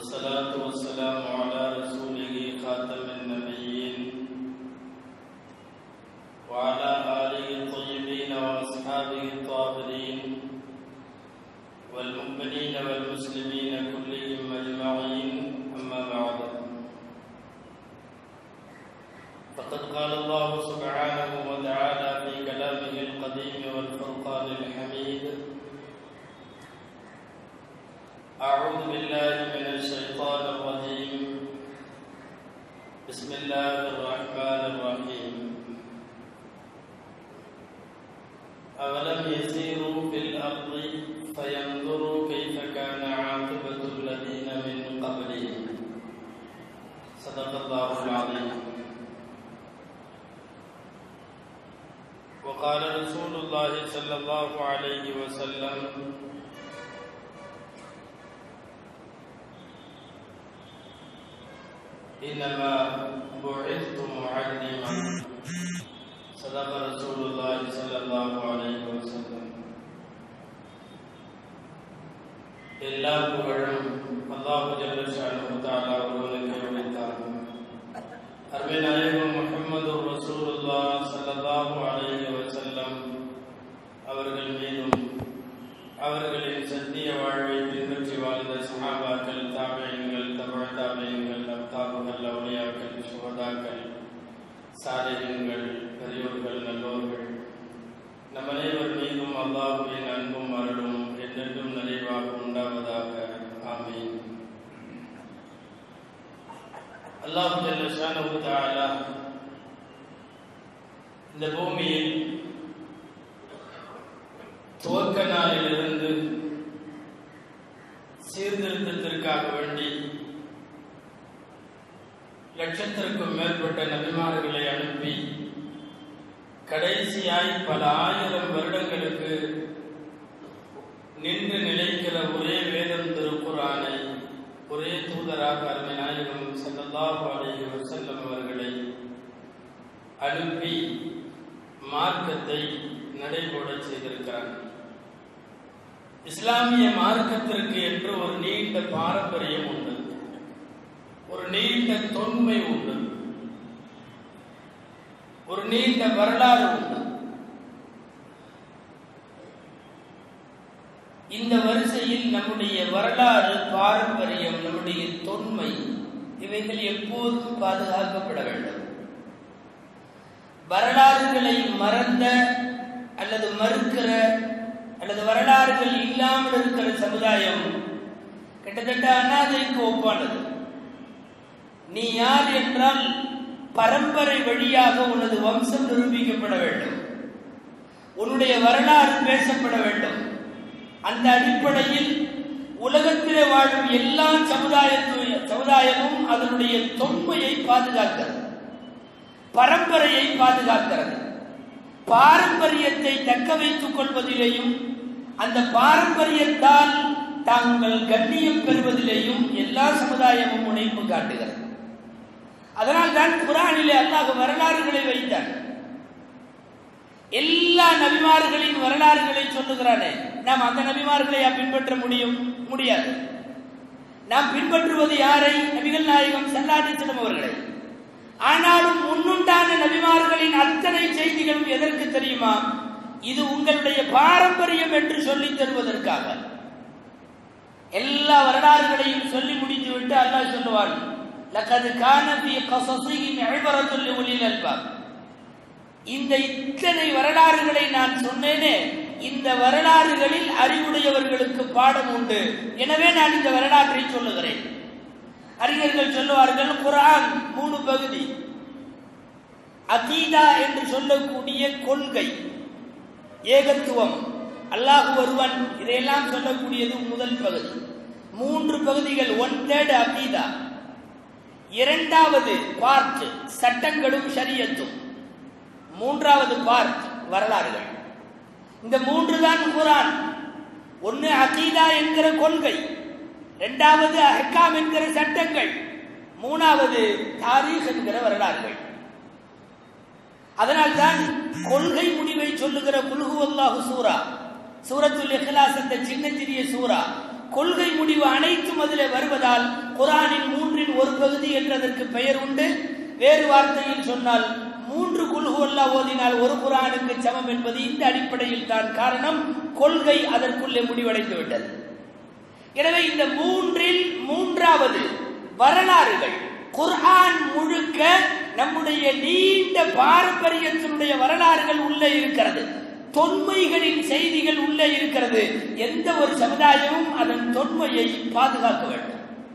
والصلاة والسلام على رسوله خاتم النبيين وعلى آله الطيبين وأصحابه الطاهرين والمؤمنين والمسلمين كلهم أجمعين أما بعد فقد قال الله سبحانه وتعالى في كلامه القديم والفرقان الحميد أعوذ بالله من الشيطان الرجيم بسم الله الرحمن الرحيم أولم يسيروا في الأرض فينظروا كيف كان عاقبة الذين من قبلهم صدق الله العظيم وقال رسول الله صلى الله عليه وسلم إنما بعثت معلما صدق رسول الله صلى الله عليه وسلم எல்லா புகழும் அல்லாஹு ஜல்ல ஷானு தஆலா ஒருவனுக்கு உரித்தான் அருமை நாயகம் முஹம்மது ரசூலுல்லாஹ் ஸல்லல்லாஹு அலைஹி வஸல்லம் அவர்கள் மீதும் அவர்களின் சத்திய வாழ்வை பின்பற்றி வாழ்ந்த சஹாபாக்கள் தாபியங்கள் தமிழ் தாபியங்கள் அப்தாபுகள் அவுலியாக்கள் சுகதாக்கள் சாலிகங்கள் பெரியோர்கள் நல்லோர்கள் நம் அனைவர் மீதும் அல்லாஹுவின் அன்பும் அருளும் என்றென்றும் நிறைவாக உண்டாவதாக ஆமீன் அல்லாஹு ஜல்ல ஷானஹு தஆலா இந்த பூமியில் துவக்க நாளிலிருந்து சீர்திருத்தத்திற்காக வேண்டி லட்சத்திற்கும் மேற்பட்ட நபிமார்களை அனுப்பி கடைசியாய் பல ஆயிரம் வருடங்களுக்கு நின்று நிலைக்கிற ஒரே வேதம் திருக்குறானை ஒரே தூதராக அருமை நாயகம் ஸல்லல்லாஹு அலைஹி வஸல்லம் அவர்களை அனுப்பி மார்க்கத்தை நடைபோடச் செய்திருக்கிறார் இஸ்லாமிய மார்க்கத்திற்கு என்று ஒரு நீண்ட பாரம்பரியம் உண்டு ஒரு நீண்ட தொன்மை உண்டு ஒரு நீண்ட வரலாறு உண்டு இந்த வரிசையில் நம்முடைய வரலாறு பாரம்பரியம் நம்முடைய தொன்மை இவைகள் எப்போதும் பாதுகாக்கப்பட வேண்டும் வரலாறுகளை மறந்த அல்லது மறுக்கிற அல்லது வரலாறுகள் இல்லாமல் இருக்கிற சமுதாயம் கிட்டத்தட்ட அனாதைக்கு ஒப்பானது நீ யார் என்றால் பரம்பரை வழியாக உனது வம்சம் நிரூபிக்கப்பட வேண்டும் உன்னுடைய வரலாறு பேசப்பட வேண்டும் அந்த அடிப்படையில் உலகத்திலே வாழும் எல்லா சமுதாயத்து சமுதாயமும் அதனுடைய தொன்மையை பாதுகாக்கிறது பரம்பரையை பாதுகாக்கிறது பாரம்பரியத்தை தக்க வைத்துக் கொள்வதிலேயும் அந்த பாரம்பரியத்தால் தாங்கள் கண்ணியம் பெறுவதிலேயும் எல்லா சமுதாயமும் முனைப்பு காட்டுகிறது அதனால் தான் குரானிலே அல்லாஹ் வரலாறுகளை வைத்தார் எல்லா நபிமார்களின் வரலாறுகளை சொல்லுகிறானே நாம் அந்த நபிமார்களை பின்பற்ற முடியும் முடியாது நாம் பின்பற்றுவது யாரை நபிகள் நாயகம் செல்லாதிச்சிடம் அவர்களை ஆனாலும் முன்னுண்டான நபிமார்களின் அத்தனை செய்திகளும் எதற்கு தெரியுமா இது உங்களுடைய பாரம்பரியம் என்று சொல்லி தருவதற்காக எல்லா வரலாறுகளையும் சொல்லி முடித்து விட்டு அல்லாஹ் சொல்லுவான் லக்கது கானபி கசசியின் அழ்வரத்துள்ளி ஒளியில் அல்பார் இந்த இத்தனை வரலாறுகளை நான் சொன்னேனே இந்த வரலாறுகளில் அறிவுடையவர்களுக்கு பாடம் உண்டு எனவே நான் இந்த வரலாற்றை சொல்லுகிறேன் அறிஞர்கள் சொல்லுவார்கள் குரான் மூணு பகுதி அகீதா என்று சொல்லக்கூடிய கொள்கை ஏகத்துவம் அல்லாஹ் ஒருவன் இதையெல்லாம் சொல்லக்கூடியது முதல் பகுதி மூன்று பகுதிகள் ஒன் தேர்ட் அகீதா இரண்டாவது பார்ட் சட்டங்களும் ஷரியத்தும் மூன்றாவது பார்ட் வரலாறுகள் இந்த மூன்று தான் குரான் ஒன்னு அகீதா என்கிற கொள்கை இரண்டாவது அஹ்காம் என்கிற சட்டங்கள் மூணாவது தாரீக் என்கிற வரலாறுகள் அதனால்தான் கொள்கை முடிவை சொல்லுகிற குல்ஹு அல்லாஹு சூரா சூரத்துல் இஹ்லாஸ் என்ற சின்ன சிறிய சூரா கொள்கை முடிவு அனைத்தும் அதிலே வருவதால் குரானின் மூன்றின் ஒரு பகுதி என்றதற்கு பெயர் உண்டு வேறு வார்த்தையில் சொன்னால் மூன்று குல்ஹுவல்லா ஓதினால் ஒரு குரானுக்கு சமம் என்பது இந்த அடிப்படையில் தான் காரணம் கொள்கை அதற்குள்ளே முடிவடைந்து விட்டது எனவே இந்த மூன்றில் மூன்றாவது வரலாறுகள் குர்ஆன் முழுக்க நம்முடைய நீண்ட பாரம்பரியத்தினுடைய வரலாறுகள் உள்ளே இருக்கிறது தொன்மைகளின் செய்திகள் உள்ளே இருக்கிறது எந்த ஒரு சமுதாயமும் அதன் தொன்மையை பாதுகாக்க வேண்டும்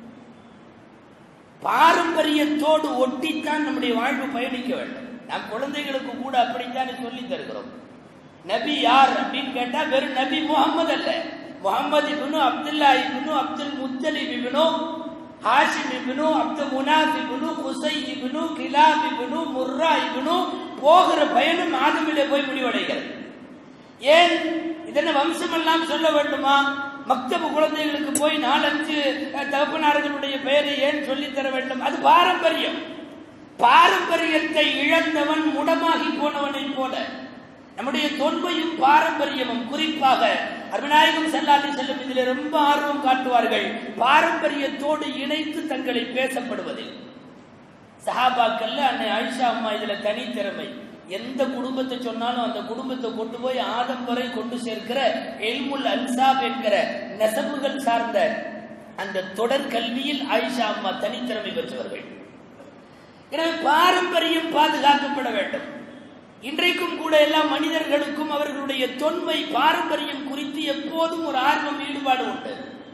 பாரம்பரியத்தோடு ஒட்டித்தான் நம்முடைய வாழ்வு பயணிக்க வேண்டும் நாம் குழந்தைகளுக்கு கூட அப்படித்தான் சொல்லி தருகிறோம் நபி யார் அப்படின்னு கேட்டா வெறும் நபி முகமது அல்ல முகமது இப்னு அப்துல்லா இப்னு அப்துல் முத்தலிப் இப்னு ஹாஷிம் இப்னு அப்துல் முனாஃப் இப்னு குசை இப்னு கிலாப் இப்னு முர்ரா இப்னு போகிற பயணம் ஆதமிலே போய் முடிவடைகிறது ஏன் இதென்ன வம்சம் எல்லாம் சொல்ல வேண்டுமா மக்தப குழந்தைகளுக்கு போய் நாலஞ்சு தகப்பனார்களுடைய பெயரை ஏன் சொல்லித் தர வேண்டும் அது பாரம்பரியம் பாரம்பரியத்தை இழந்தவன் முடமாகி போனவனை போல நம்முடைய தொன்மையும் பாரம்பரியமும் குறிப்பாக அருமநாயகம் செல்லாதி செல்லும் இதில் ரொம்ப ஆர்வம் காட்டுவார்கள் பாரம்பரியத்தோடு இணைத்து தங்களை பேசப்படுவதில் சஹாபாக்கள்ல அன்னை ஆயிஷா அம்மா இதுல தனித்திறமை எந்த குடும்பத்தை சொன்னாலும் அந்த குடும்பத்தை கொண்டு போய் ஆதம் வரை கொண்டு சேர்க்கிற எல்முல் அன்சாப் என்கிற நெசவுகள் சார்ந்த அந்த தொடர் கல்வியில் ஆயிஷா அம்மா தனித்திறமை பெற்றவர்கள் எனவே பாரம்பரியம் பாதுகாக்கப்பட வேண்டும் இன்றைக்கும் கூட எல்லா மனிதர்களுக்கும் அவர்களுடைய தொன்மை பாரம்பரியம் குறித்து எப்போதும் ஒரு ஆர்வம் ஈடுபாடு உண்டு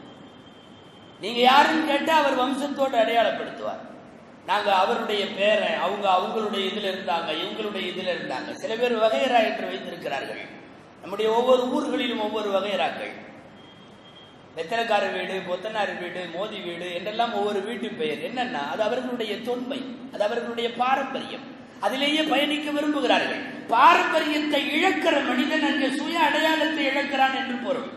நீங்க யாருன்னு கேட்டா அவர் வம்சத்தோடு அடையாளப்படுத்துவார் நாங்க அவருடைய பேரை அவங்க அவங்களுடைய இதுல இருந்தாங்க இவங்களுடைய இதுல இருந்தாங்க சில பேர் வகையரா என்று வைத்திருக்கிறார்கள் நம்முடைய ஒவ்வொரு ஊர்களிலும் ஒவ்வொரு வகையராக்கள் வெத்தலக்கார வீடு பொத்தனார் வீடு மோதி வீடு என்றெல்லாம் ஒவ்வொரு வீட்டு பெயர் என்னன்னா அது அவர்களுடைய தொன்மை அது அவர்களுடைய பாரம்பரியம் அதிலேயே பயணிக்க விரும்புகிறார்கள் பாரம்பரியத்தை இழக்கிற மனிதன் அங்கே சுய அடையாளத்தை இழக்கிறான் என்று பொருள்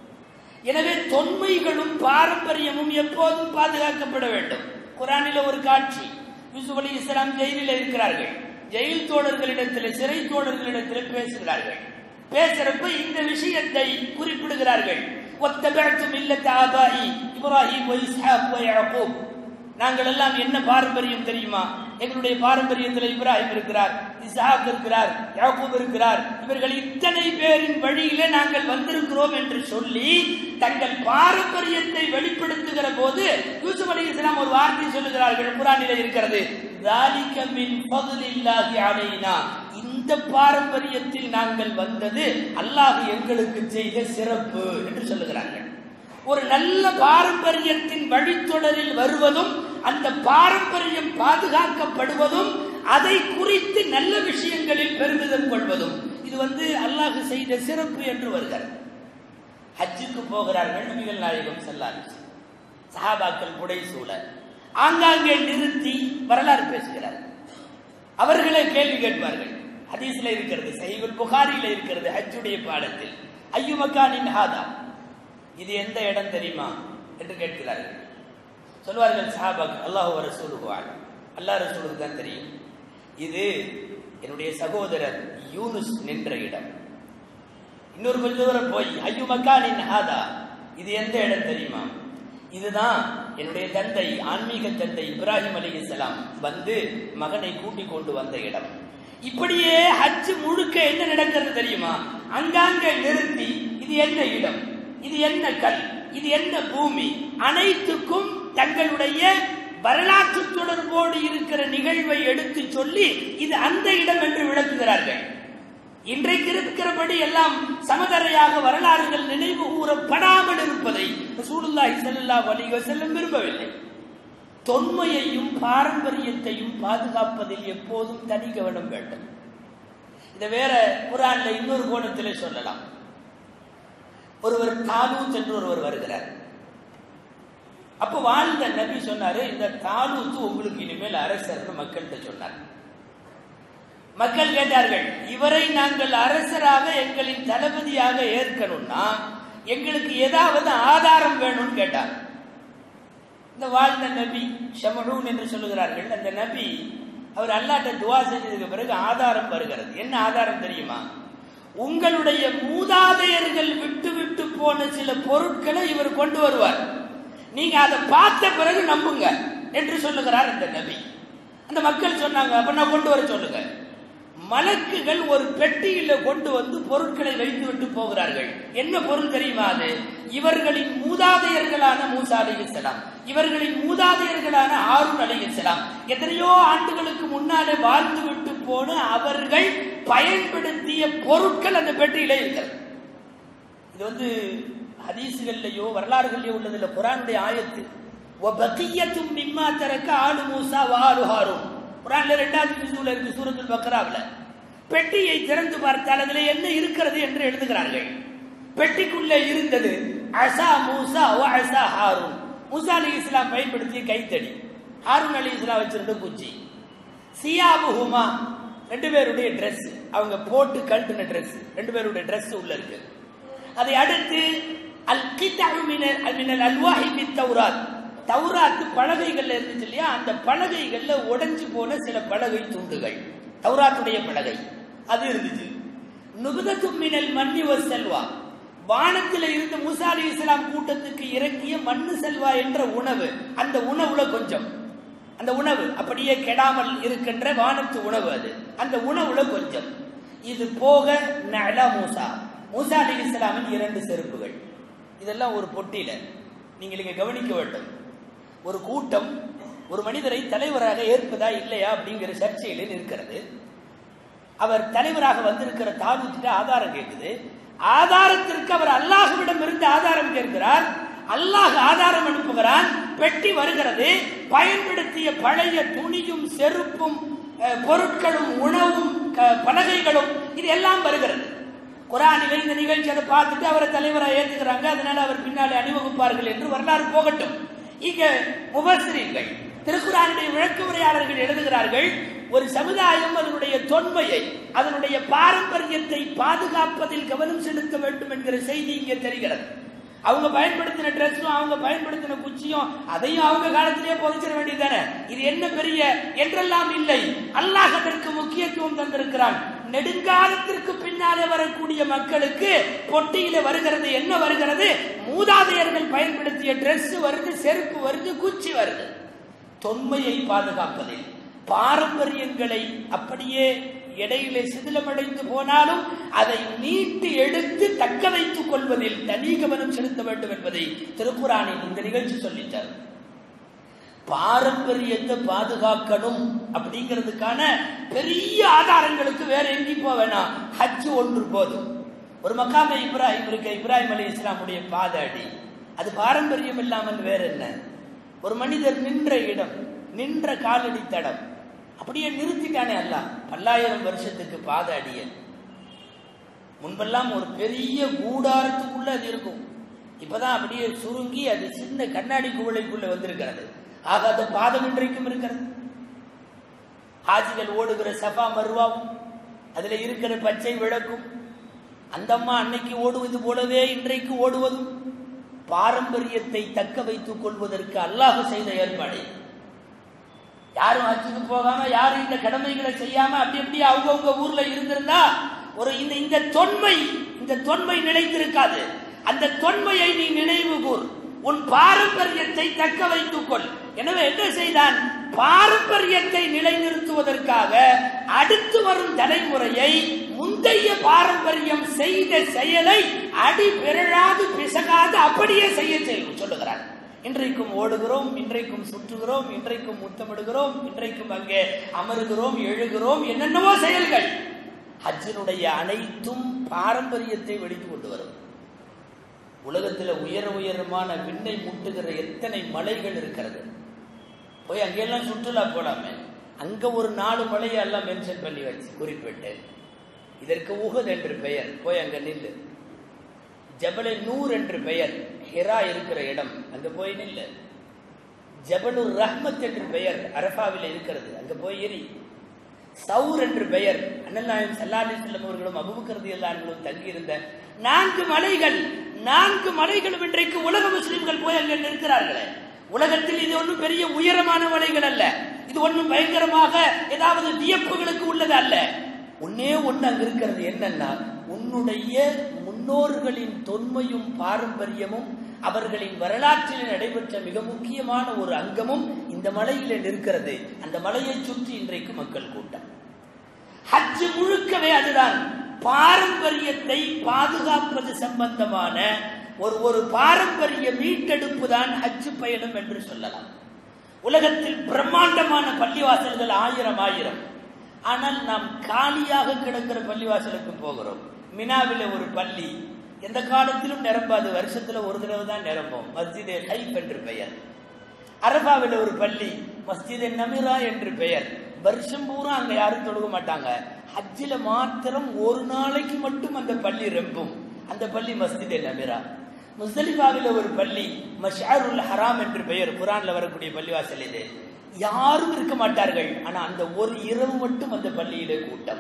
எனவே தொன்மைகளும் பாரம்பரியமும் எப்போதும் பாதுகாக்கப்பட வேண்டும் குரானில ஒரு காட்சி யூசுப் அலி இஸ்லாம் ஜெயிலில் இருக்கிறார்கள் ஜெயில் தோழர்களிடத்தில் சிறை தோழர்களிடத்தில் பேசுகிறார்கள் பேசுறப்ப இந்த விஷயத்தை குறிப்பிடுகிறார்கள் ஒத்தபெழுத்தும் இல்லத்த ஆபாயி இப்ராஹிம் இஸ்ஹாக் யாக்கூப் நாங்கள் எல்லாம் என்ன பாரம்பரியம் தெரியுமா எங்களுடைய பாரம்பரியத்தில் இப்ராஹிம் இருக்கிறார் இஸ்ஹாக் இருக்கிறார் யாக்கூப் இருக்கிறார் இவர்கள் இத்தனை பேரின் வழியில நாங்கள் வந்திருக்கிறோம் என்று சொல்லி தங்கள் பாரம்பரியத்தை வெளிப்படுத்துகிற போது யூசுப் அலி இஸ்லாம் ஒரு வார்த்தை சொல்லுகிறார்கள் குரானில இருக்கிறது ذَلِكَ مِنْ فَضْلِ اللَّهِ عَلَيْنَا இந்த பாரம்பரியத்தில் நாங்கள் வந்தது அல்லாஹ் எங்களுக்கு செய்த சிறப்பு என்று சொல்லுகிறார்கள் ஒரு நல்ல பாரம்பரியத்தின் வழித்தொடரில் வருவதும் அந்த பாரம்பரியம் பாதுகாக்கப்படுவதும் அதை குறித்து நல்ல விஷயங்களில் பெருமிதம் கொள்வதும் இது வந்து அல்லாஹ் செய்த சிறப்பு என்று வருகிறது ஹஜ்ஜுக்கு போகிறார்கள் நபிகள் நாயகம் செல்லாது சஹாபாக்கள் புடை சூழ ஆங்காங்கே நிறுத்தி வரலாறு பேசுகிறார்கள் அவர்களே கேள்வி கேட்பார்கள் ஹதீஸ்ல இருக்கிறது சஹீபுல் புகாரில இருக்கிறது ஹஜ்ஜுடைய பாடத்தில் ஐயு மக்கானின் ஹாதா இது எந்த இடம் தெரியுமா என்று கேட்கிறார்கள் சொல்வார்கள் சஹாபாக் அல்லாஹ் ரசூலுகுவான் அல்லாஹ் ரசூலுக்கு தான் தெரியும் இது என்னுடைய சகோதரர் யூனுஸ் நின்ற இடம் இன்னொரு கொஞ்ச தூரம் போய் ஐயு மக்கானின் ஹாதா இது எந்த இடம் தெரியுமா இதுதான் என்னுடைய தந்தை ஆன்மீக தந்தை இப்ராஹிம் அலி இஸ்லாம் வந்து மகனை கூட்டிக் கொண்டு வந்த இடம் இப்படியே ஹஜ் முழுக்க என்ன நடக்கிறது தெரியுமா அங்காங்கே நிறுத்தி இது என்ன இடம் இது என்ன கல் இது என்ன பூமி அனைத்துக்கும் தங்களுடைய வரலாற்று தொடர்போடு இருக்கிற நிகழ்வை எடுத்து சொல்லி இது அந்த இடம் என்று விளக்குகிறார்கள் இன்றைக்கு இருக்கிறபடி எல்லாம் சமதரையாக வரலாறுகள் நினைவு கூறப்படாமல் இருப்பதை ரசூலுல்லாஹி ஸல்லல்லாஹு அலைஹி வஸல்லம் விரும்பவில்லை தொன்மையையும் பாரம்பரியத்தையும் பாதுகாப்பதில் எப்போதும் தனி கவனம் வேண்டும் இதை வேற குரான்ல இன்னொரு கோணத்திலே சொல்லலாம் ஒருவர் தாலூத் என்று ஒருவர் வருகிறார் அப்ப வாழ்ந்த நபி சொன்னாரு இந்த தாலூத்து உங்களுக்கு இனிமேல் அரசர்னு மக்கள்கிட்ட சொன்னார் மக்கள் கேட்டார்கள் இவரை நாங்கள் அரசராக எங்களின் தளபதியாக ஏற்கணும்னா எங்களுக்கு ஏதாவது ஆதாரம் வேணும்னு கேட்டார் இந்த வாழ்ந்த நபி ஷமனூன் என்று சொல்லுகிறார்கள் அந்த நபி அவர் அல்லாட்ட துவா செஞ்சதுக்கு பிறகு ஆதாரம் வருகிறது என்ன ஆதாரம் தெரியுமா உங்களுடைய மூதாதையர்கள் விட்டு விட்டு போன சில பொருட்களை இவர் கொண்டு வருவார் நீங்க அதை பார்த்த பிறகு நம்புங்க என்று சொல்லுகிறார் இந்த நபி அந்த மக்கள் சொன்னாங்க அப்ப நான் கொண்டு வர சொல்லுங்க மலக்குகள் ஒரு பெட்டியில கொண்டு வந்து பொருட்களை வைத்து விட்டு போகிறார்கள் என்ன பொருள் தெரியுமா அது இவர்களின் மூதாதையர்களான மூசா அலிகலாம் இவர்களின் மூதாதையர்களான ஆருண் அலிகலாம் எத்தனையோ ஆண்டுகளுக்கு முன்னாலே வாழ்ந்து விட்டு போன அவர்கள் பயன்படுத்திய பொருட்கள் அந்த பெட்டியில இருக்கிறது இது வந்து ஹதீசுகள்லயோ வரலாறுகள்லயோ உள்ளதுல குரானுடைய ஆயத்து வபகியத்தும் மிம்மா தரக்க ஆளு மூசா வாலு ஹாரும் குரான்ல ரெண்டாவது ஜுசுல இருக்கு சூரத்துல் பக்ராவுல பெட்டியை திறந்து பார்த்தால் அதுல என்ன இருக்கிறது என்று எழுதுகிறார்கள் பெட்டிக்குள்ளே இருந்தது அசா மூசா வ அசா ஹாரூன் மூசா அலி இஸ்லாம் பயன்படுத்திய கைத்தடி ஹாரூன் அலி இஸ்லாம் வச்சிருந்த குச்சி சியாபுஹுமா ரெண்டு பேருடைய Dress அவங்க போட்டு கழட்டின Dress ரெண்டு பேருடைய Dress உள்ள இருக்கு அதை அடுத்து அல் கிதாபு மினல் மினல் அல்வாஹி மித் தௌராத் தௌராத்து பலகைகள்ல இருந்துச்சு இல்லையா அந்த பலகைகள்ல உடைஞ்சு போன சில பலகை துண்டுகள் தௌராத்துடைய பலகை அது இருந்துச்சு நுபதத்து மினல் மன்னி வ செல்வா வானத்தில் இருந்து மூசா அலி இஸ்லாம் கூட்டத்துக்கு இறக்கிய மண்ணு செல்வா என்ற உணவு அந்த உணவுல கொஞ்சம் அந்த உணவு அப்படியே கெடாமல் இருக்கின்ற வானத்து உணவு அது அந்த உணவுல கொஞ்சம் இது போக நல மூசா மூசா அலி இஸ்லாமின் இரண்டு செருப்புகள் இதெல்லாம் ஒரு பொட்டியில நீங்கள் இங்க கவனிக்க வேண்டும் ஒரு கூட்டம் ஒரு மனிதரை தலைவராக ஏற்பதா இல்லையா அப்படிங்கிற சர்ச்சையில் இருக்கிறது அவர் தலைவராக வந்திருக்கிற தாவூத்துக்கு ஆதாரம் கேட்குது ஆதாரத்திற்கு அவர் அல்லாஹ்விடம் இருந்து ஆதாரம் கேட்கிறார் அல்லாஹ் ஆதாரம் அனுப்புகிறான் பெட்டி வருகிறது பயன்படுத்திய பழைய துணியும் செருப்பும் அஹ், பொருட்களும் உணவும் க- பலகைகளும் இது எல்லாம் வருகிறது குரானில் இந்த நிகழ்ச்சி அதை பார்த்துட்டு அவரை தலைவராக ஏத்துக்கிறாங்க அதனால அவர் பின்னாலே அணிவகுப்பார்கள் என்று வரலாறு போகட்டும் இங்க முபஸ்ரீங்கள் திருக்குறானுடைய விளக்க உரையாளர்கள் எழுதுகிறார்கள் ஒரு சமுதாயம் அதனுடைய தொன்மையை அதனுடைய பாரம்பரியத்தை பாதுகாப்பதில் கவனம் செலுத்த வேண்டும் என்கிற செய்தி இங்கே தெரிகிறது அவங்க பயன்படுத்தின ட்ரெஸ்ஸும் அவங்க பயன்படுத்தின குச்சியும் அதையும் அவங்க காலத்திலேயே புதைச்சிட வேண்டியதானே இது என்ன பெரிய என்றெல்லாம் இல்லை அல்லாஹ் அதற்கு முக்கியத்துவம் தந்திருக்கிறான் நெடுங்காலத்திற்கு பின்னாலே வரக்கூடிய மக்களுக்கு பொட்டியில வருகிறது என்ன வருகிறது மூதாதையர்கள் பயன்படுத்திய Dress வருது செருப்பு வருது குச்சி வருது தொன்மையை பாதுகாப்பதில் பாரம்பரியங்களை அப்படியே இடையிலே சிதிலமடைந்து போனாலும் அதை மீட்டு எடுத்து தக்க வைத்துக் கொள்வதில் தனி கவனம் செலுத்த வேண்டும் என்பதை திருக்குறானின் இந்த நிகழ்ச்சி சொல்லித்தார் பாரம்பரியத்தை பாதுகாக்கணும் அப்படிங்கிறதுக்கான பெரிய ஆதாரங்களுக்கு வேற எங்கேயும் போக வேணாம் ஹஜ் ஒன்று போதும் ஒரு மக்காம இப்ராஹிம் இருக்க இப்ராஹிம் அலி இஸ்லாமுடைய பாதாடி அது பாரம்பரியம் இல்லாமல் வேற என்ன ஒரு மனிதர் நின்ற இடம் நின்ற காலடி தடம் அப்படியே நிறுத்திட்டானே அல்ல பல்லாயிரம் வருஷத்துக்கு பாதாடிய முன்பெல்லாம் ஒரு பெரிய கூடாரத்துக்குள்ள அது இருக்கும் இப்பதான் அப்படியே சுருங்கி அது சின்ன கண்ணாடி குவளைக்குள்ள வந்திருக்கிறது ஆக அது பாதம் இன்றைக்கும் இருக்கிறது ஹாஜிகள் ஓடுகிற சஃபா மருவாவும் அதுல இருக்கிற பச்சை விளக்கும் அந்த அம்மா அன்னைக்கு ஓடுவது போலவே இன்றைக்கு ஓடுவதும் பாரம்பரியத்தை தக்க வைத்துக் கொள்வதற்கு அல்லாஹ் செய்த ஏற்பாடு யாரும் ஹஜ்ஜுக்கு போகாம யாரும் இந்த கடமைகளை செய்யாம அப்படி அப்படி அவங்கவுங்க ஊர்ல இருந்திருந்தா ஒரு இந்த இந்த தொன்மை இந்த தொன்மை நிலைத்திருக்காது அந்த தொன்மையை நீ நினைவு கூர் உன் பாரம்பரியத்தை தக்க வைத்துக் கொள் எனவே என்ன செய்தான் பாரம்பரியத்தை நிலைநிறுத்துவதற்காக அடுத்து வரும் தலைமுறையை முந்தைய பாரம்பரியம் செய்த செயலை அடி பிறழாது பிசகாது அப்படியே செய்ய செய்யும் சொல்லுகிறார் இன்றைக்கும் ஓடுகிறோம் இன்றைக்கும் சுற்றுகிறோம் இன்றைக்கும் முத்தமிடுகிறோம் இன்றைக்கும் அங்கே அமருகிறோம் எழுகிறோம் என்னென்னவோ செயல்கள் ஹஜ்ஜினுடைய அனைத்தும் பாரம்பரியத்தை வெடித்து கொண்டு வரும் உலகத்தில் உயர உயரமான விண்ணை முட்டுகிற எத்தனை மலைகள் இருக்கிறது போய் அங்கெல்லாம் சுற்றுலா போலாமே அங்க ஒரு நாலு மலையை எல்லாம் மென்ஷன் பண்ணி வச்சு குறிப்பிட்டு இதற்கு உகத் என்று பெயர் போய் அங்க நில்லு ஜபலை நூர் என்று பெயர் ஹிரா இருக்கிற இடம் அங்க போய் நில்லு ஜபலுர் ரஹ்மத் என்று பெயர் அரபாவில் இருக்கிறது அங்க போய் எரி சவுர் என்று பெயர் அண்ணல் நாயம் சல்லாலி செல்லம் அவர்களும் அபுபக்கரதி எல்லார்களும் தங்கியிருந்த நான்கு மலைகள் நான்கு மலைகளும் இன்றைக்கு உலக முஸ்லிம்கள் போய் அங்கே நிற்கிறார்களே உலகத்தில் இது ஒன்றும் பெரிய உயரமான மலைகள் அல்ல இது ஒன்றும் பயங்கரமாக ஏதாவது வியப்புகளுக்கு உள்ளது அல்ல ஒன்னே ஒண்ணு அங்க இருக்கிறது என்னன்னா உன்னுடைய முன்னோர்களின் தொன்மையும் பாரம்பரியமும் அவர்களின் வரலாற்றில் நடைபெற்ற மிக முக்கியமான ஒரு அங்கமும் இந்த மலையில நிற்கிறது அந்த மலையை சுற்றி இன்றைக்கு மக்கள் கூட்டம் ஹஜ் முழுக்கவே அதுதான் பாரம்பரியத்தை பாதுகாப்பது சம்பந்தமான ஒரு ஒரு பாரம்பரிய மீட்டெடுப்பு தான் ஹஜ் பயணம் என்று சொல்லலாம் உலகத்தில் பிரம்மாண்டமான பள்ளிவாசல்கள் ஆயிரம் ஆயிரம் ஆனால் நாம் காலியாக கிடக்கிற பள்ளிவாசலுக்கு போகிறோம் மினாவில ஒரு பள்ளி எந்த காலத்திலும் நிரம்பாது வருஷத்துல ஒரு தடவை தான் நிரம்பும் மஸ்ஜிதே ஹைப் என்று பெயர் அரபாவில் ஒரு பள்ளி மஸ்ஜிதே நமிரா என்று பெயர் வருஷம் பூரா அங்க யாரும் தொழுக மாட்டாங்க ஹஜ்ஜில மாத்திரம் ஒரு நாளைக்கு மட்டும் அந்த பள்ளி ரெம்பும் அந்த பள்ளி மஸ்ஜிதே நமிரா முஸ்தலிஃபாவில் ஒரு பள்ளி மஷாருல் ஹராம் என்று பெயர் குரான்ல வரக்கூடிய பள்ளிவாசல் இது யாரும் இருக்க மாட்டார்கள் ஆனா அந்த ஒரு இரவு மட்டும் அந்த பள்ளியிலே கூட்டம்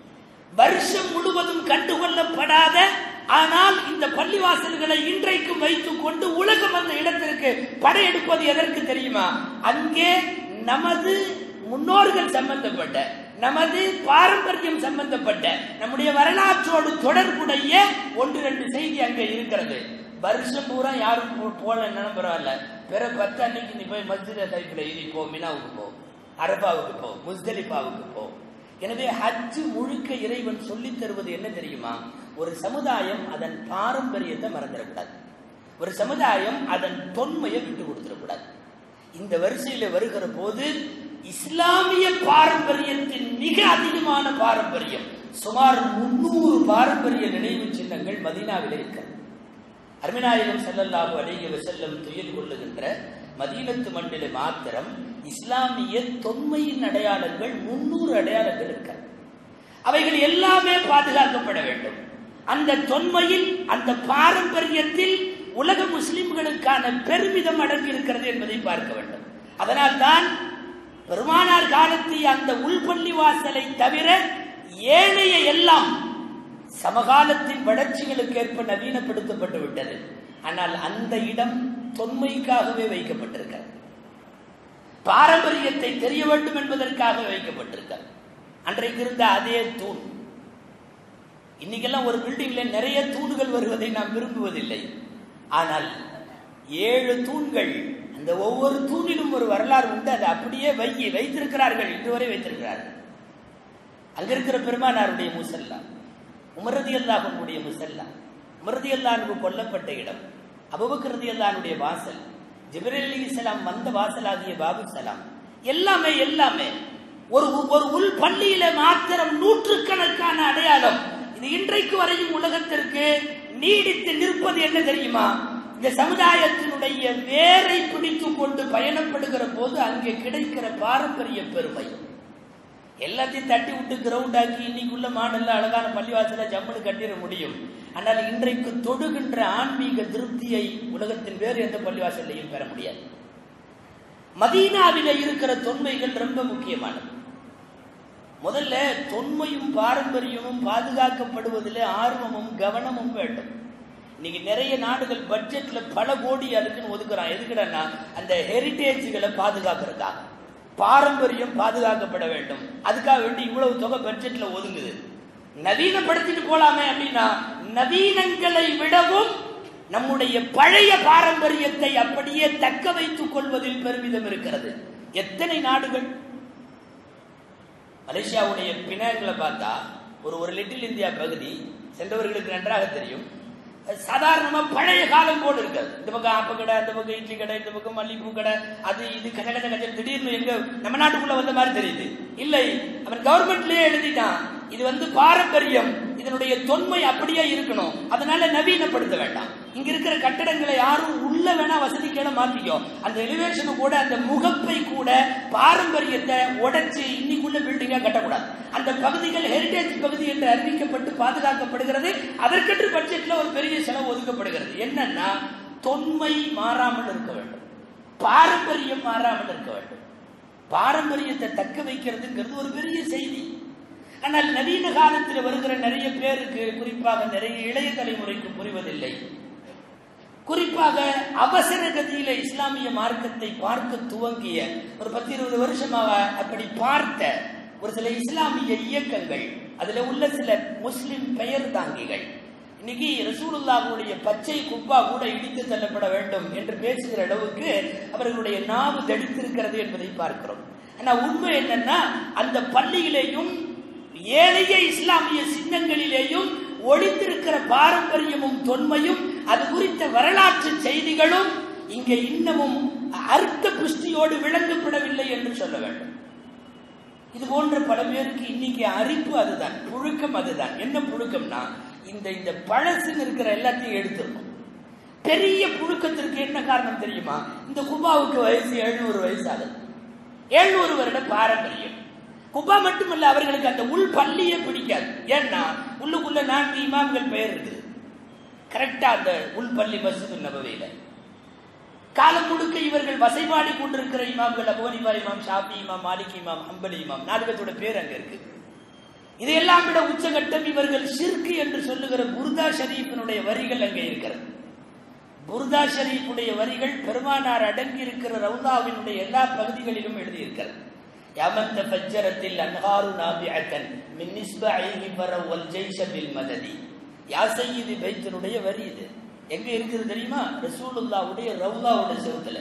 வருஷம் முழுவதும் கண்டுகொள்ளப்படாத ஆனால் இந்த பள்ளிவாசல்களை இன்றைக்கும் வைத்துக் கொண்டு உலகம் அந்த இடத்திற்கு படையெடுப்பது எதற்கு தெரியுமா அங்கே நமது முன்னோர்கள் சம்பந்தப்பட்ட நமது பாரம்பரியம் சம்பந்தப்பட்ட நம்முடைய வரலாற்றோடு தொடர்புடைய ஒன்று ரெண்டு செய்தி அங்கே இருக்கிறது வருஷம் பூரா யாரும் போ- போகலன்னா பரவாயில்ல பிற பத்து அன்னைக்கு நீ போய் மஸ்ஜித டைப்ல ஏறி போ மினாவுக்கு போ அரபாவுக்கு போ முஸ்தலிஃபாவுக்கு போ எனவே ஹஜ் முழுக்க இறைவன் சொல்லித் தருவது என்ன தெரியுமா ஒரு சமுதாயம் அதன் பாரம்பரியத்தை மறந்துடக்கூடாது ஒரு சமுதாயம் அதன் தொன்மையை விட்டு கொடுத்துடக்கூடாது இந்த வரிசையில வருகிற போது இஸ்லாமிய பாரம்பரியத்தின் மிக அதிகமான பாரம்பரியம் சுமார் முன்னூறு பாரம்பரிய நினைவு சின்னங்கள் மதீனாவில் இருக்கிறது அருமிநாயகம் ஸல்லல்லாஹு அலைஹி வஸல்லம் துயில் கொள்ளுகின்ற மதீனத்து மண்ணிலே மாத்திரம் இஸ்லாமிய தொன்மையின் அடையாளங்கள் முன்னூறு அடையாளங்கள் இருக்கிறது அவைகள் எல்லாமே பாதுகாக்கப்பட வேண்டும் அந்த தொன்மையில் அந்த பாரம்பரியத்தில் உலக முஸ்லிம்களுக்கான பெருமிதம் அடங்கி இருக்கிறது என்பதை பார்க்க வேண்டும் அதனால் தான் பெருமானார் காலத்திய அந்த உள்பள்ளி வாசலை தவிர ஏனைய எல்லாம் சமகாலத்தின் வளர்ச்சிகளுக்கு ஏற்ப நவீனப்படுத்தப்பட்டு விட்டது ஆனால் அந்த இடம் தொன்மைக்காகவே வைக்கப்பட்டிருக்கிறது பாரம்பரியத்தை தெரிய வேண்டும் என்பதற்காக வைக்கப்பட்டிருக்கிறது அன்றைக்கு இருந்த அதே தூண் இன்னைக்கெல்லாம் ஒரு பில்டிங்ல நிறைய தூண்கள் வருவதை நாம் விரும்புவதில்லை ஆனால் ஏழு தூண்கள் அந்த ஒவ்வொரு தூணிலும் ஒரு வரலாறு உண்டு அதை அப்படியே வை வைத்திருக்கிறார்கள் இன்று வரை வைத்திருக்கிறார்கள் அங்க இருக்கிற பெருமானாருடைய முசல்லா உமரதி அல்லாஹனுடைய முசல்லா உமரதி அல்லாஹனுக்கு கொல்லப்பட்ட இடம் அபுபக்கரதி அல்லாஹனுடைய வாசல் ஜிப்ரேல் அலி இஸ்லாம் வந்த வாசலாகிய பாபு சலாம் எல்லாமே எல்லாமே ஒரு ஒரு உள் பள்ளியில மாத்திரம் நூற்றுக்கணக்கான அடையாளம் இது இன்றைக்கு வரையும் உலகத்திற்கு நீடித்து நிற்பது என்ன தெரியுமா இந்த சமுதாயத்தினுடைய வேரை பிடித்துக் கொண்டு பயணப்படுகிற போது அங்கே கிடைக்கிற பாரம்பரிய பெருமை எல்லாத்தையும் தட்டி விட்டு கிரவுண்ட் ஆக்கி இன்னைக்குள்ள மாடல்ல அழகான பள்ளிவாசல ஜம்முன்னு கட்டிட முடியும் ஆனால் இன்றைக்கு தொடுகின்ற ஆன்மீக திருப்தியை உலகத்தின் வேறு எந்த பள்ளிவாசல்லையும் பெற முடியாது மதீனாவில இருக்கிற தொன்மைகள் ரொம்ப முக்கியமானது முதல்ல தொன்மையும் பாரம்பரியமும் பாதுகாக்கப்படுவதில் ஆர்வமும் கவனமும் வேண்டும் இன்னைக்கு நிறைய நாடுகள் பட்ஜெட்ல பல கோடி அதுக்குன்னு ஒதுக்குறான் எதுக்குடன்னா அந்த ஹெரிட்டேஜ்களை பாதுகாக்கிறதுக்காக பாரம்பரியம் பாதுகாக்கப்பட வேண்டும் அதுக்காக வேண்டி இவ்வளவு தொகை பட்ஜெட்ல ஒதுங்குது நவீனப்படுத்திட்டு போலாமே அப்படின்னா நவீனங்களை விடவும் நம்முடைய பழைய பாரம்பரியத்தை அப்படியே தக்க வைத்துக் கொள்வதில் பெருமிதம் இருக்கிறது எத்தனை நாடுகள் மலேசியாவுடைய பினாங்களை பார்த்தா ஒரு ஒரு லிட்டில் இந்தியா பகுதி சென்றவர்களுக்கு நன்றாக தெரியும் சாதாரணமா பழைய காலம் போல இருக்காது இந்த பக்கம் ஆப்ப கடை இந்த பக்கம் இட்லி கடை இந்த பக்கம் மல்லிகைப்பூ கடை அது இது கஜ கஜ கஜ திடீர்னு எங்க நம்ம நாட்டுக்குள்ள வந்த மாதிரி தெரியுது இல்லை அவன் கவர்மெண்ட்லயே எழுதிட்டான் இது வந்து பாரம்பரியம் இதனுடைய தொன்மை அப்படியே இருக்கணும் அதனால நவீனப்படுத்த வேண்டாம் இங்க இருக்கிற கட்டடங்களை யாரும் உள்ள வேணா வசதிக்கேட மாத்திக்கோ அந்த எலிவேஷனை கூட அந்த முகப்பை கூட பாரம்பரியத்தை உடைச்சு இன்னைக்குள்ள பில்டிங்கா கட்டக்கூடாது அந்த பகுதிகள் ஹெரிடேஜ் பகுதி என்று அறிவிக்கப்பட்டு பாதுகாக்கப்படுகிறது அதற்கென்று பட்ஜெட்ல ஒரு பெரிய செலவு ஒதுக்கப்படுகிறது என்னன்னா தொன்மை மாறாமல் இருக்க வேண்டும் பாரம்பரியம் மாறாமல் இருக்க வேண்டும் பாரம்பரியத்தை தக்க வைக்கிறதுங்கிறது ஒரு பெரிய செய்தி ஆனால் நவீன காலத்தில் வருகிற நிறைய பேருக்கு குறிப்பாக நிறைய இளைய தலைமுறைக்கு புரிவதில்லை குறிப்பாக அவசர கதியில இஸ்லாமிய மார்க்கத்தை பார்க்க துவங்கிய ஒரு பத்து இருபது வருஷமாக அப்படி பார்த்த ஒரு சில இஸ்லாமிய இயக்கங்கள் அதுல உள்ள சில முஸ்லிம் பெயர் தாங்கிகள் இன்னைக்கு ரசூலுல்லாஹுடைய பச்சை குப்பா கூட இடித்து தள்ளப்பட வேண்டும் என்று பேசுகிற அளவுக்கு அவர்களுடைய நாவு தடித்திருக்கிறது என்பதை பார்க்கிறோம் ஆனா உண்மை என்னன்னா அந்த பள்ளியிலேயும் ஏழைய இஸ்லாமிய சின்னங்களிலேயும் ஒளிந்திருக்கிற பாரம்பரியமும் தொன்மையும் அது குறித்த வரலாற்று செய்திகளும் இங்கே இன்னமும் அர்த்த புஷ்டியோடு விளங்கப்படவில்லை என்று சொல்ல வேண்டும் இது போன்ற பல பேருக்கு இன்னைக்கு அரிப்பு அதுதான் புழுக்கம் அதுதான் என்ன புழுக்கம்னா இந்த இந்த பழசுன்னு இருக்கிற எல்லாத்தையும் எடுத்துடணும் பெரிய புழுக்கத்திற்கு என்ன காரணம் தெரியுமா இந்த குபாவுக்கு வயசு எழுநூறு வயசு ஆகுது எழுநூறு வருட பாரம்பரியம் குபா மட்டுமல்ல அவர்களுக்கு அந்த உள் பள்ளியே பிடிக்காது ஏன்னா உள்ளுக்குள்ள நான்கு இமாம்கள் பெயர் இருக்குது கரெக்டா அந்த உள் பள்ளி மசூது நபவையில காலம் முழுக்க இவர்கள் வசைபாடி கொண்டிருக்கிற இமாம்கள் அபோனிபா இமாம் ஷாபி இமாம் மாலிக் இமாம் ஹம்பலி இமாம் நாடகத்தோட பேர் அங்க இருக்கு இதையெல்லாம் விட உச்சகட்டம் இவர்கள் ஷிர்கு என்று சொல்லுகிற புர்தா ஷரீஃபினுடைய வரிகள் அங்கே இருக்கிறது புர்தா ஷரீஃபுடைய வரிகள் பெருமானார் அடங்கி இருக்கிற ரவுதாவினுடைய எல்லா பகுதிகளிலும் எழுதியிருக்கிறது யாமந்த ஃபஜ்ஜரத்தில் அன்ஹாரு நாபிஅத்தன் மின் நிஸ்பைஹி பரவல் ஜெய்ஷ பில் மததி யா சையீது பைத்தினுடைய வரி இது எங்க இருக்குது தெரியுமா ரசூலுல்லாவுடைய ரவுதாவுடைய செவத்துல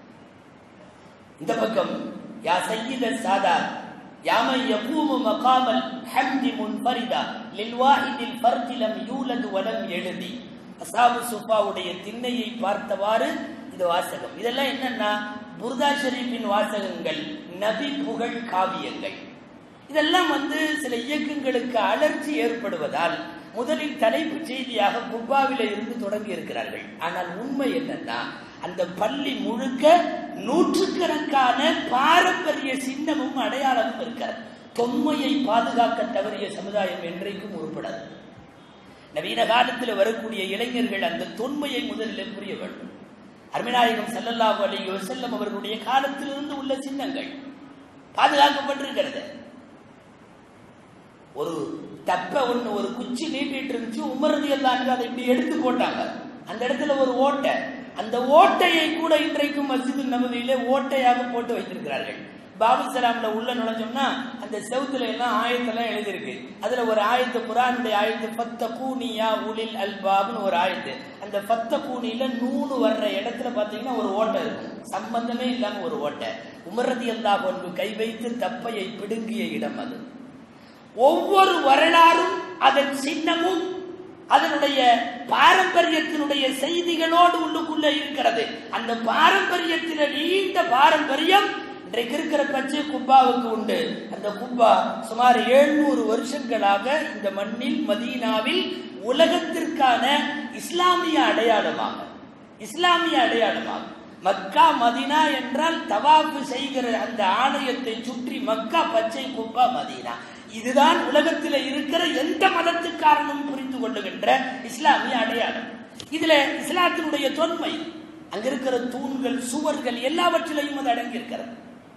இந்த பக்கம் யா சையீத சாதா யாமன் யகூமு மகாமல் ஹம்தி முன்ஃபரிதா லில்வாஹிதில் ஃபர்தி லம் யூலது வலம் எழுதி அசாபு சுஃபாவுடைய திண்ணையை பார்த்தவாறு இது வாசகம் இதெல்லாம் என்னன்னா புர்தா ஷரீஃபின் வாசகங்கள் நபி புகழ் காவியங்கள் இதெல்லாம் வந்து சில இயக்கங்களுக்கு அலர்ச்சி ஏற்படுவதால் முதலில் தலைப்பு செய்தியாக குப்பாவில இருந்து தொடங்கி இருக்கிறார்கள் ஆனால் உண்மை என்னன்னா அந்த பள்ளி முழுக்க நூற்றுக்கணக்கான பாரம்பரிய சின்னமும் அடையாளமும் இருக்கிறது தொன்மையை பாதுகாக்க தவறிய சமுதாயம் என்றைக்கும் உருப்படாது நவீன காலத்தில் வரக்கூடிய இளைஞர்கள் அந்த தொன்மையை முதலில் புரிய வேண்டும் அருமைநாயகம் செல்லல்லாஹு அலைஹி வஸல்லம் அவர்களுடைய காலத்திலிருந்து உள்ள சின்னங்கள் பாதுகாக்கப்பட்டிருக்கிறது ஒரு தப்ப ஒண்ணு ஒரு குச்சி நீட்டிட்டு இருந்துச்சு உமரதி எல்லாம் அதை இப்படி எடுத்து போட்டாங்க அந்த இடத்துல ஒரு ஓட்டை அந்த ஓட்டையை கூட இன்றைக்கும் மஸ்ஜிது நபவியிலே ஓட்டையாக போட்டு வைத்திருக்கிறார்கள் பாபு சலாம்ல உள்ள நுழைஞ்சோம்னா அந்த செவுத்துல எல்லாம் ஆயத்தெல்லாம் எழுதியிருக்கு அதுல ஒரு ஆயத்து குரானுடைய ஆயத்து பத்த கூனியா உளில் அல்பாப்னு ஒரு ஆயத்து அந்த பத்த கூனியில நூறு வர்ற இடத்துல பாத்தீங்கன்னா ஒரு ஓட்டை இருக்கும் சம்பந்தமே இல்லாம ஒரு ஓட்டை உமரதி அல்லா ஒன்று கை வைத்து தப்பையை பிடுங்கிய இடம் அது ஒவ்வொரு வரலாறும் அதன் சின்னமும் அதனுடைய பாரம்பரியத்தினுடைய செய்திகளோடு உள்ளுக்குள்ள இருக்கிறது அந்த பாரம்பரியத்தில நீண்ட பாரம்பரியம் இன்றைக்கு இருக்கிற பச்சை குப்பாவுக்கு உண்டு அந்த குப்பா சுமார் எழுநூறு வருஷங்களாக இந்த மண்ணில் மதீனாவில் உலகத்திற்கான இஸ்லாமிய அடையாளமாக இஸ்லாமிய அடையாளமாக மக்கா மதீனா என்றால் தவாப்பு செய்கிற அந்த ஆலயத்தை சுற்றி மக்கா பச்சை குப்பா மதீனா இதுதான் உலகத்தில் இருக்கிற எந்த மதத்துக்காரனும் புரிந்து கொள்ளுகின்ற இஸ்லாமிய அடையாளம் இதுல இஸ்லாத்தினுடைய தொன்மை அங்க இருக்கிற தூண்கள் சுவர்கள் எல்லாவற்றிலையும் அது அடங்கி இருக்கிறது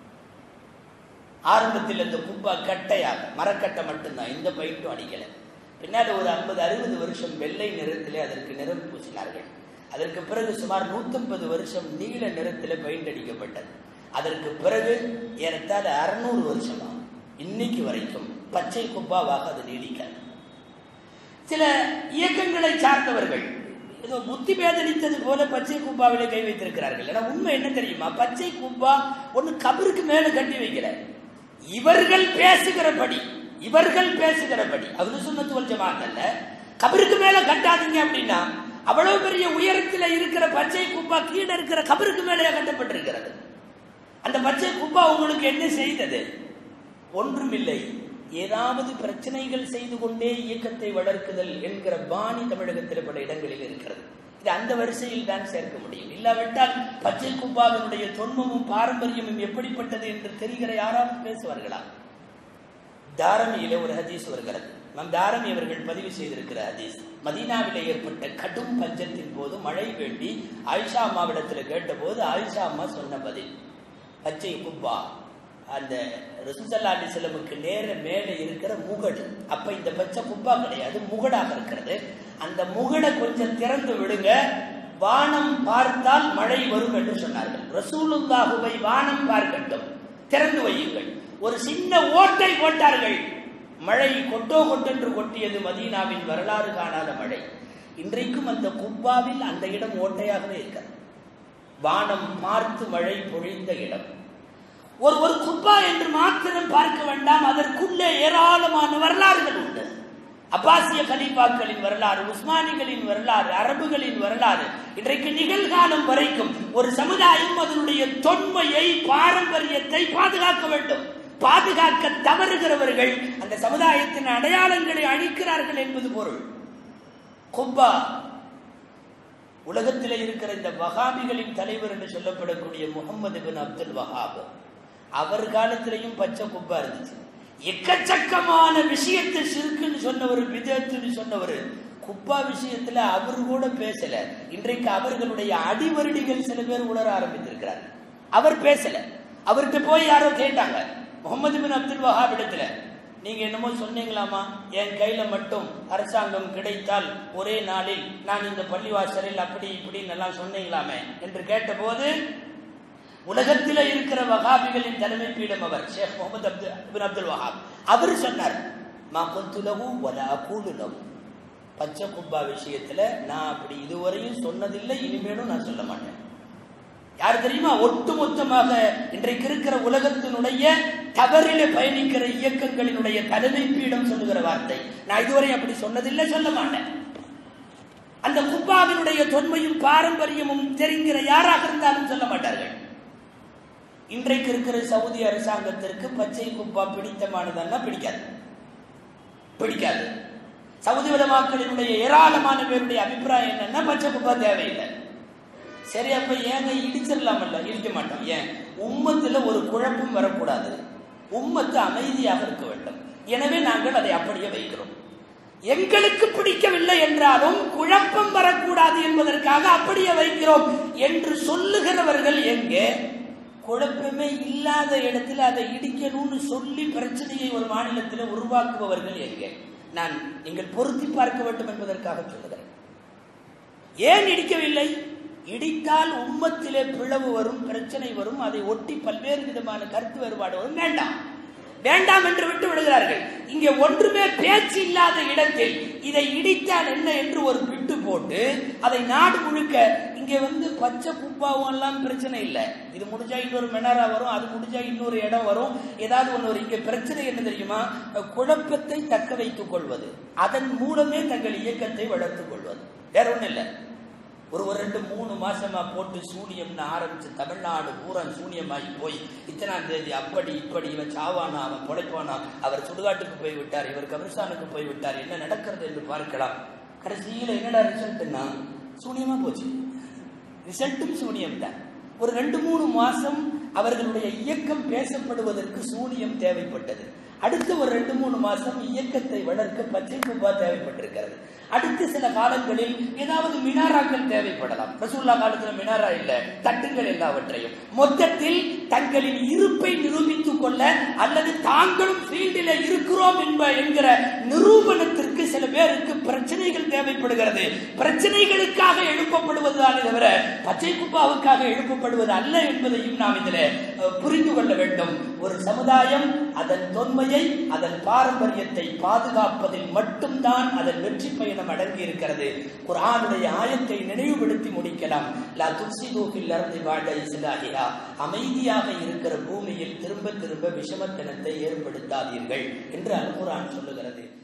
ஆரம்பத்தில் அந்த குப்பா கட்டையாக மரக்கட்டை மட்டும்தான் எந்த பயிட்டும் அடிக்கல பின்னாடி ஒரு ஐம்பது அறுபது வருஷம் வெள்ளை நிறத்திலே அதற்கு நிறம் பூசினார்கள் அதற்கு பிறகு சுமார் நூத்தம்பது வருஷம் நீல நிறத்தில் பெயிண்ட் அடிக்கப்பட்டது அதற்கு பிறகு ஏறத்தாழ அறுநூறு வருஷமா இன்னைக்கு வரைக்கும் பச்சை குப்பாவாக அது நீடிக்க சில இயக்கங்களை சார்ந்தவர்கள் ஏதோ புத்தி பேதளித்தது போல பச்சை குப்பாவிலே கை வைத்திருக்கிறார்கள் ஏன்னா உண்மை என்ன தெரியுமா பச்சை குப்பா ஒன்னு கபருக்கு மேல கட்டி வைக்கல இவர்கள் பேசுகிறபடி இவர்கள் பேசுகிறபடி அவரு சுண்ணத்துவல் ஜமாத் அல்ல கபருக்கு மேல கட்டாதீங்க அப்படின்னா அவ்வளவு பெரிய உயரத்தில் இருக்கிற பச்சை குப்பா கீழே இருக்கிற கபருக்கு மேலே கட்டப்பட்டிருக்கிறது அந்த பச்சை குப்பா உங்களுக்கு என்ன செய்தது ஒன்றுமில்லை ஏதாவது பிரச்சனைகள் செய்து கொண்டே இயக்கத்தை வளர்க்குதல் என்கிற பாணி தமிழகத்தில் பல இடங்களில் இருக்கிறது இது அந்த வரிசையில் தான் சேர்க்க முடியும் இல்லாவிட்டால் பச்சை குப்பாவினுடைய தொன்மமும் பாரம்பரியமும் எப்படிப்பட்டது என்று தெரிகிற யாராவது பேசுவார்களா தாரமியில ஒரு ஹதீஸ் வருகிறது நம் தாரமி அவர்கள் பதிவு செய்திருக்கிற ஹதீஸ் மதீனாவிலே ஏற்பட்ட கடும் பஞ்சத்தின் போது மழை வேண்டி ஆயிஷா அம்மாவிடத்தில் கேட்டபோது ஆயிஷா அம்மா சொன்ன பதில் பச்சை குப்பா அந்த ரசூசல்லா அலிசல்லமுக்கு நேர மேலே இருக்கிற முகடு அப்ப இந்த பச்சை குப்பா கிடையாது முகடாக இருக்கிறது அந்த முகடை கொஞ்சம் திறந்து விடுங்க வானம் பார்த்தால் மழை வரும் என்று சொன்னார்கள் ரசூலுல்லாஹுவை வானம் பார்க்கட்டும் திறந்து வையுங்கள் ஒரு சின்ன ஓட்டை போட்டார்கள் மழை கொட்டோ கொட்டென்று கொட்டியது மதீனாவின் வரலாறு காணாத மழை இன்றைக்கும் அந்த குப்பாவில் அந்த இடம் ஓட்டையாகவே இருக்கிறது வானம் பார்த்து மழை பொழிந்த இடம் ஒரு ஒரு குப்பா என்று மாத்திரம் பார்க்க வேண்டாம் அதற்குள்ளே ஏராளமான வரலாறுகள் உண்டு அப்பாசிய கலீஃபாக்களின் வரலாறு உஸ்மானிகளின் வரலாறு அரபுகளின் வரலாறு இன்றைக்கு நிகழ்காலம் வரைக்கும் ஒரு சமுதாயம் அதனுடைய தொன்மையை பாரம்பரியத்தை பாதுகாக்க வேண்டும் பாதுகாக்க தவறுகிறவர்கள் அந்த சமுதாயத்தின் அடையாளங்களை அழிக்கிறார்கள் என்பது பொருள் குப்பா உலகத்தில் இருக்கிற இந்த வஹாபிகளின் தலைவர் என்று சொல்லப்படக்கூடிய முகமது பின் அப்துல் வஹாப் அவர் காலத்திலையும் பச்சை குப்பா இருந்துச்சு எக்கச்சக்கமான விஷயத்தை சிறுக்குன்னு சொன்னவர் விதத்துன்னு சொன்னவர் குப்பா விஷயத்துல அவர் கூட பேசல இன்றைக்கு அவர்களுடைய அடிவருடிகள் சில பேர் உணர ஆரம்பித்திருக்கிறார் அவர் பேசல அவர்கிட்ட போய் யாரோ கேட்டாங்க முகமது பின் அப்துல் வஹாப் இடத்துல நீங்க என்னமோ சொன்னீங்களாமா என் கையில மட்டும் அரசாங்கம் கிடைத்தால் ஒரே நாளில் நான் இந்த பள்ளிவாசலில் அப்படி இப்படின்னு எல்லாம் சொன்னீங்களாமே என்று கேட்டபோது உலகத்தில் இருக்கிற வகாபிகளின் தலைமை பீடம் அவர் ஷேக் முகமது அப்துல் பின் அப்துல் வஹாப் அவர் சொன்னார் மா கொந்துலவு வல அகூலுலவு பச்சை குப்பா விஷயத்துல நான் அப்படி இதுவரையும் சொன்னதில்லை இனிமேலும் நான் சொல்ல மாட்டேன் யார் தெரியுமா ஒட்டுமொத்தமாக இன்றைக்கு இருக்கிற உலகத்தினுடைய தவறில பயணிக்கிற இயக்கங்களினுடைய தலைமை பீடம் சொல்லுகிற வார்த்தை நான் இதுவரை அப்படி சொன்னதில்லை சொல்ல மாட்டேன் அந்த குப்பாவினுடைய தொன்மையும் பாரம்பரியமும் தெரிகிற யாராக இருந்தாலும் சொல்ல மாட்டார்கள் இன்றைக்கு இருக்கிற சவுதி அரசாங்கத்திற்கு பச்சை குப்பா பிடித்தமானதல்ல பிடிக்காது பிடிக்காது சவுதி உலமாக்களினுடைய ஏராளமான பேருடைய அபிப்பிராயம் என்னன்னா பச்சை குப்பா தேவையில்லை சரி அப்ப ஏங்க இடிச்சிடலாமல்ல இடிக்க மாட்டோம் ஏன் உம்மத்துல ஒரு குழப்பம் வரக்கூடாது உம்மத்து அமைதியாக இருக்க வேண்டும் எனவே நாங்கள் அதை அப்படியே வைக்கிறோம் எங்களுக்கு பிடிக்கவில்லை என்றாலும் குழப்பம் வரக்கூடாது என்பதற்காக அப்படியே வைக்கிறோம் என்று சொல்லுகிறவர்கள் எங்கே குழப்பமே இல்லாத இடத்துல அதை இடிக்கணும்னு சொல்லி பிரச்சனையை ஒரு மாநிலத்தில் உருவாக்குபவர்கள் எங்கே நான் நீங்கள் பொருத்தி பார்க்க வேண்டும் என்பதற்காக சொல்லுகிறேன் ஏன் இடிக்கவில்லை இடித்தால் உம்மத்திலே பிளவு வரும் பிரச்சனை வரும் அதை ஒட்டி பல்வேறு விதமான கருத்து வேறுபாடு வரும் வேண்டாம் வேண்டாம் என்று விட்டு விடுகிறார்கள் இங்கே ஒன்றுமே பேச்சு இல்லாத இடத்தில் இதை இடித்தால் என்ன என்று ஒரு பிட்டு போட்டு அதை நாடு முழுக்க இங்க வந்து பச்சை குப்பாவும் எல்லாம் பிரச்சனை இல்லை இது முடிஞ்சா இன்னொரு மெனாரா வரும் அது முடிஞ்சா இன்னொரு இடம் வரும் ஏதாவது ஒன்று வரும் இங்க பிரச்சனை என்ன தெரியுமா குழப்பத்தை தக்க வைத்துக் கொள்வது அதன் மூலமே தங்கள் இயக்கத்தை வளர்த்துக் கொள்வது வேற ஒன்றும் இல்லை ஒரு ஒரு ரெண்டு மூணு மாசமா போட்டு சூனியம்னு ஆரம்பிச்சு தமிழ்நாடு பூரா சூனியமாகி போய் இத்தனாம் தேதி அப்படி இப்படி இவன் சாவானா அவன் பொழைப்பானா அவர் சுடுகாட்டுக்கு போய் விட்டார் இவர் கபிரஸ்தானுக்கு போய் விட்டார் என்ன நடக்கிறது என்று பார்க்கலாம் கடைசியில் என்னடா ரிசல்ட்னா சூனியமா போச்சு ரிசல்ட்டும் சூனியம் தான் ஒரு ரெண்டு மூணு மாசம் அவர்களுடைய இயக்கம் பேசப்படுவதற்கு சூனியம் தேவைப்பட்டது அடுத்த ஒரு ரெண்டு மூணு மாசம் இயக்கத்தை வளர்க்க பச்சை குப்பா தேவைப்பட்டிருக்கிறது அடுத்த சில காலங்களில் ஏதாவது மினாராக்கள் தேவைப்படலாம் ரசூல்லா காலத்துல மினாரா இல்ல தட்டுங்கள் எல்லாவற்றையும் மொத்தத்தில் தங்களின் இருப்பை நிரூபித்துக் கொள்ள அல்லது தாங்களும் ஃபீல்டில் இருக்கிறோம் என்ப என்கிற நிரூபணத்திற்கு சில பேருக்கு பிரச்சனைகள் தேவைப்படுகிறது பிரச்சனைகளுக்காக எழுப்பப்படுவதுதான் தவிர பச்சை குப்பாவுக்காக எழுப்பப்படுவது அல்ல என்பதையும் நாம் இதில் புரிந்து கொள்ள வேண்டும் ஒரு சமுதாயம் அதன் தொன்மையை அதன் பாரம்பரியத்தை பாதுகாப்பதில் மட்டும்தான் அதன் வெற்றி பயணம் அடங்கி இருக்கிறது குரானுடைய ஆயத்தை நினைவுபடுத்தி முடிக்கலாம் லா துப்சிது ஃபில் அர்தி பாட இஸ்லாஹிஹா அமைதியாக இருக்கிற பூமியில் திரும்ப திரும்ப விஷமத்தனத்தை ஏற்படுத்தாதீர்கள் என்று அல் குரான் சொல்லுகிறது